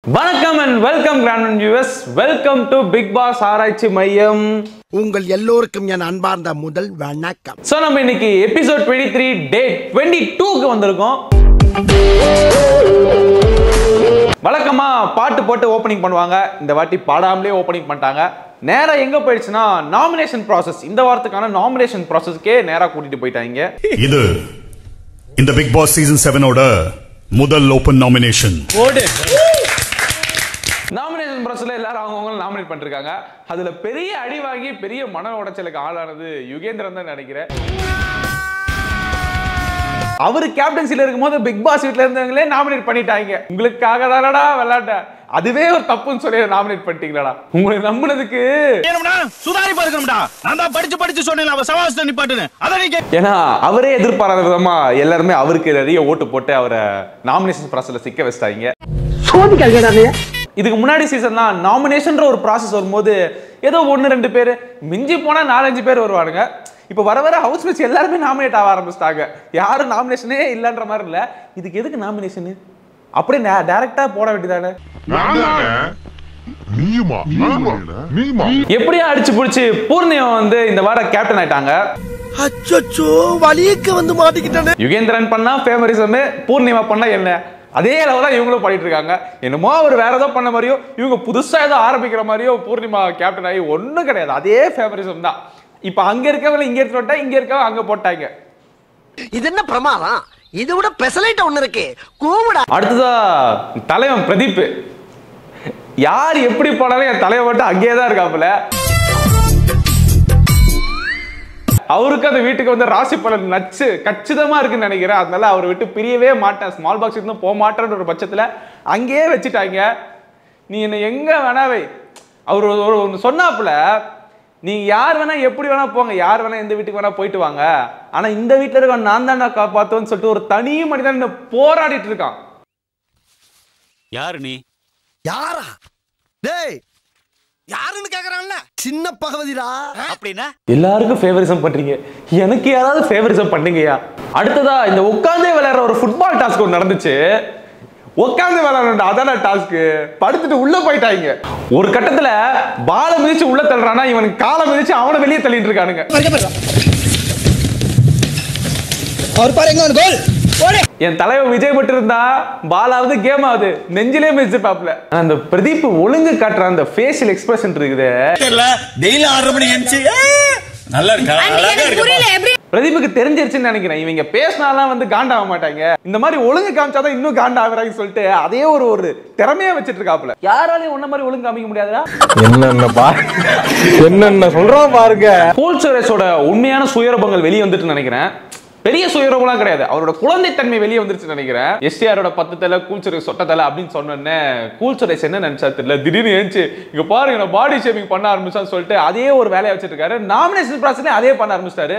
வணக்கம் and welcome grand viewers welcome to big boss ஆராய்ச்சி மையம் உங்கள் எல்லோருக்கும் என் அன்பார்ந்த முதல் வணக்கம் ஸோ நம்ம இன்னைக்கு episode twenty three date twenty டூக்கு வந்திருக்கோம் வழக்கமா பாட்டு போட்டு ஓப்பனிங் பண்ணுவாங்க இந்த வாட்டி பாடாமலே ஓப்பனிங் பண்ணிட்டாங்க நேரா எங்க போயிடுச்சுன்னா நாமினேஷன் ப்ராசஸ் இந்த வாரத்துக்கான நாமினேஷன் ப்ராசஸ்க்கே நேரா கூட்டிட்டு போயிட்டாங்க இது இந்த பிக் பாஸ் சீசன் செவனோட முதல் ஓபன் நாமினேஷன் நாமினேஷன் ப்ராசஸ்ல எல்லாரும் அவங்கவுங்க நாமினேட் பண்ணிருக்காங்க அதுல பெரிய அடி வாங்கி பெரிய மன உடைச்சலுக்கு ஆளானது யுகேந்திரன் தான் நினைக்கிறேன் அவர் கேப்டன்சில இருக்கும்போது பிக் பாஸ் வீட்ல இருந்தவங்களே நாமினேட் பண்ணிட்டாங்க உங்களுக்காக தானடா விளையாட்ட அதுவே ஒரு தப்புன்னு சொல்லி நாமினேட் பண்ணிட்டீங்களாடா உங்களை நம்பினதுக்கு வேணும்னா சுதாரிப்பா இருக்கணும்டா நான் தான் படிச்சு படிச்சு சொன்னேன் அவ சவாசத்தை நிப்பாட்டுன்னு அதை நீ கேட்க ஏன்னா அவரே எதிர்பாராத விதமா எல்லாருமே அவருக்கு நிறைய ஓட்டு போட்டு அவரை நாமினேஷன் ப்ராசஸ்ல சிக்க வச்சிட்டாங்க இதுக்கு முன்னாடி சீசன் தான் நாமினேஷன்ற ஒரு ப்ராசஸ் வரும்போது ஏதோ ஒன்று ரெண்டு பேர் மிஞ்சி போனா நாலஞ்சு பேர் வருவானுங்க இப்போ வர வர ஹவுஸ் மேட்ச் எல்லாருமே நாமினேட் ஆக ஆரம்பிச்சிட்டாங்க யாரும் நாமினேஷனே இல்லைன்ற மாதிரி இல்லை இதுக்கு எதுக்கு நாமினேஷனு அப்படியே டேரக்டா போட வேண்டியதானே நீயுமா நீயுமா எப்படியா அடிச்சு பிடிச்சி பூர்ணிமா வந்து இந்த வாரம் கேப்டன் ஆயிட்டாங்க அச்சோ வலியக்க வந்து மாட்டிக்கிட்டானே யுகேந்திரன் பண்ணா ஃபேவரிசம் பூர்ணிமா பண்ணா என்ன அதே அளவு தான் இவங்களும் பண்ணிட்டு இருக்காங்க என்னமோ அவர் வேற ஏதோ பண்ண மாதிரியோ இவங்க புதுசா ஏதோ ஆரம்பிக்கிற மாதிரியோ பூர்ணிமா கேப்டன் ஆகி ஒண்ணும் கிடையாது அதே ஃபேவரிசம் தான் இப்போ அங்க இருக்கவங்க இங்க எடுத்து விட்டா இங்க இருக்கவங்க அங்க போட்டாங்க இது என்ன பிரமாதம் இது விட பெசலைட் ஒண்ணு இருக்கு கூவுடா அடுத்ததா தலைவன் பிரதீப் யார் எப்படி போனாலும் என் தலைவன் மட்டும் அங்கேயே தான் இருக்காப்புல அவருக்கு அந்த வீட்டுக்கு வந்து ராசி பலன் நச்சு கச்சிதமா இருக்குன்னு நினைக்கிறேன் அதனால அவர் விட்டு பிரியவே மாட்டேன் ஸ்மால் பாக்ஸ் இருந்து போக மாட்டேன்ற ஒரு பட்சத்துல அங்கேயே வச்சுட்டாங்க நீ என்ன எங்க வேணா வை அவர் ஒரு- ஒரு ஒன்று சொன்னாப்புல நீங்க யார் வேணா எப்படி வேணா போங்க யார் வேணா எந்த வீட்டுக்கு வேணா போயிட்டு வாங்க ஆனா இந்த வீட்டுல இருக்க நான் தான் காப்பாத்துவேன்னு சொல்லிட்டு ஒரு தனி மனிதன் இன்னும் போராடிட்டு இருக்கான் யாரு நீ யாரா டேய் யாருன்னு கேக்குறான்ல சின்ன பகவதிடா அப்படின்னா எல்லாருக்கும் ஃபேவரிசம் பண்றீங்க எனக்கு யாராவது ஃபேவரிசம் பண்ணுங்கய்யா அடுத்ததா இந்த உட்காந்தே விளையாடுற ஒரு ஃபுட்பால் டாஸ்க் ஒன்று நடந்துச்சு உட்காந்து விளையாடணும் அதான டாஸ்க் படுத்துட்டு உள்ள போயிட்டாங்க ஒரு கட்டத்துல பாலை மிதிச்சு உள்ள தள்ளுறானா இவனுக்கு காலை மிதிச்சு அவனை வெளியே தள்ளிட்டு இருக்கானுங்க அவர் பாருங்க ஒரு கோல் ஓடு என் தலைவர் விஜய் மட்டும் இருந்தா பாலாவது கேம் ஆகுது நெஞ்சிலே மிதிச்சிருப்பாப்ல அந்த பிரதீப் ஒழுங்கு காட்டுற அந்த ஃபேஷியல் எக்ஸ்பிரஷன் இருக்குது தெரியல டெய்லி ஆறரை மணி எழுந்துச்சு நல்லா இருக்கா அழகா இருக்கா பிரதீப்புக்கு தெரிஞ்சிருச்சுன்னு நினைக்கிறேன் இவங்க பேசினாலாம் வந்து காண்டாக மாட்டாங்க இந்த மாதிரி ஒழுங்கு காமிச்சாதான் இன்னும் காண்டா ஆகுறாங்கன்னு சொல்லிட்டு அதே ஒரு ஒரு திறமையா வச்சிட்டு இருக்காப்புல யாராலையும் உன்ன மாதிரி ஒழுங்கு காமிக்க முடியாதுடா என்னென்ன பா என்னென்ன சொல்றான் பாருங்க கூல் சுரேஷோட உண்மையான சுயரூபங்கள் வெளியே வந்துட்டு நினைக்கிறேன் பெரிய சுயரூபம்லாம் கிடையாது அவரோட குழந்தைத்தன்மை வெளியே வந்துருச்சுன்னு நினைக்கிறேன் எஸ்டிஆரோட பத்து தலை கூல் சுரேஷ் சொட்ட தலை அப்படின்னு சொன்னோன்னே கூல் சுரேஷ் என்ன நினைச்சா தெரியல திடீர்னு ஏஞ்சி இங்க பாருங்க நான் பாடி ஷேமிங் பண்ண ஆரம்பிச்சான்னு சொல்லிட்டு அதே ஒரு வேலையை வச்சிட்டு இருக்காரு நாமினேஷன் ப்ராசஸ்ல அதே பண்ண ஆரம்பிச்சிட்டாரு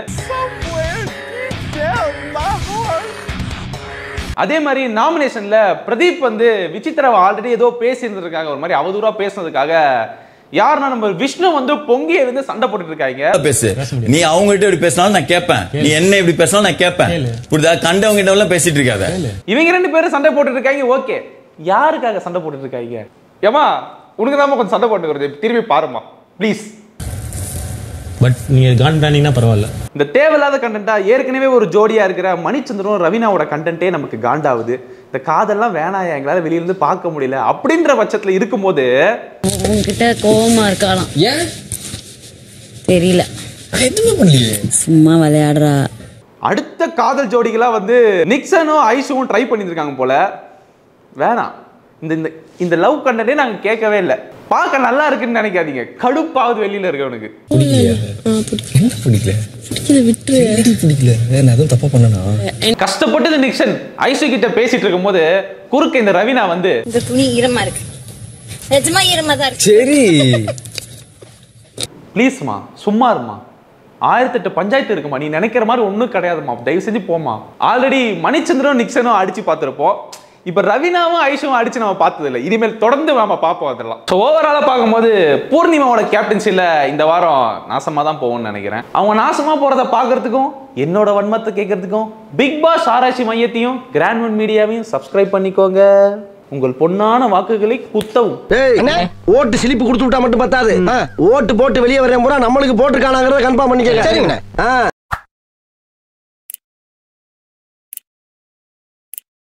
அதே மாதிரி நாமினேஷன்ல பிரதீப் வந்து விசித்திராவை ஆல்ரெடி ஏதோ பேசி இருந்திருக்காங்க ஒரு மாதிரி அவதூறா பேசுனதுக்காக யாருன்னா நம்ம விஷ்ணு வந்து பொங்கி இருந்து சண்டை போட்டுட்டு இருக்காங்க பேசு நீ அவங்க கிட்ட இப்படி பேசினாலும் நான் கேட்பேன் நீ என்ன இப்படி பேசினாலும் நான் கேட்பேன் புரியுதா கண்டவங்க கிட்ட எல்லாம் பேசிட்டு இருக்காத இவங்க ரெண்டு பேரும் சண்டை போட்டுட்டு இருக்காங்க ஓகே யாருக்காக சண்டை போட்டுட்டு இருக்காங்க ஏமா உனக்கு தான் கொஞ்சம் சண்டை போட்டுக்கிறது திரும்பி பாருமா ப்ளீஸ் பட் நீங்க காண்டானீங்கன்னா பரவாயில்ல இந்த தேவையில்லாத கண்டென்ட்டா ஏற்கனவே ஒரு ஜோடியா இருக்கிற மணிச்சந்திரன் ரவீனாவோட கண்டென்ட்டே நமக்கு காண்டாவுது இந்த காதெல்லாம் வேணாயா எங்களால வெளியில இருந்து பார்க்க முடியல அப்படின்ற பட்சத்துல இருக்கும்போது உன்கிட்ட கோவமா இருக்காளாம் ஏன் தெரியல எதுவுமே பண்ணலையே சும்மா விளையாடுறா அடுத்த காதல் ஜோடிகளா வந்து நிக்சனும் ஐஷுவும் ட்ரை பண்ணிட்டு இருக்காங்க போல வேணாம் இந்த இந்த இந்த லவ் கண்டனே நாங்க கேட்கவே இல்லை பார்க்க நல்லா இருக்குன்னு நினைக்காதீங்க கடுப்பாவது வெளியில இருக்கவனுக்கு என்ன பிடிக்கல பிடிக்கல விட்டு எது பிடிக்கல வேற நான் எதுவும் தப்பா பண்ணனா கஷ்டப்பட்டு இந்த நிக்சன் ஐஷு கிட்ட பேசிட்டு இருக்கும்போது குறுக்க இந்த ரவீனா வந்து இந்த துணி ஈரமா இருக்கு நிஜமா ஈரமா தான் இருக்கு சரி ப்ளீஸ்மா சும்மா இருமா ஆயிரத்தெட்டு பஞ்சாயத்து இருக்குமா நீ நினைக்கிற மாதிரி ஒன்றும் கிடையாதுமா தயவு செஞ்சு போமா ஆல்ரெடி மணிச்சந்திரனும் நிக்சனும் அடிச்சு பார்த்துருப்போம் இப்போ ரவீனாவும் ஐஷுவும் அடிச்சு நம்ம பார்த்தது இல்லை இனிமேல் தொடர்ந்து நாம பார்ப்போம் அதெல்லாம் ஸோ ஓவராலாக பார்க்கும்போது பூர்ணிமாவோட கேப்டன்சியில் இந்த வாரம் நாசமாக தான் போகும்னு நினைக்கிறேன் அவங்க நாசமாக போகிறத பார்க்கறதுக்கும் என்னோட வன்மத்தை கேட்கறதுக்கும் பிக் பாஸ் ஆராய்ச்சி மையத்தையும் கிராண்ட் ஒன் மீடியாவையும் சப்ஸ்கிரைப் பண்ணிக்கோங்க உங்கள் பொன்னான வாக்குகளை குத்தவும் டேய் ஓட்டு சிலிப்பு கொடுத்து விட்டா மட்டும் பத்தாது ஓட்டு போட்டு வெளியே வரேன் பூரா நம்மளுக்கு போட்டு காணாங்கிறத கன்ஃபார்ம் பண்ணிக்கங்க சரிங்கண்ணே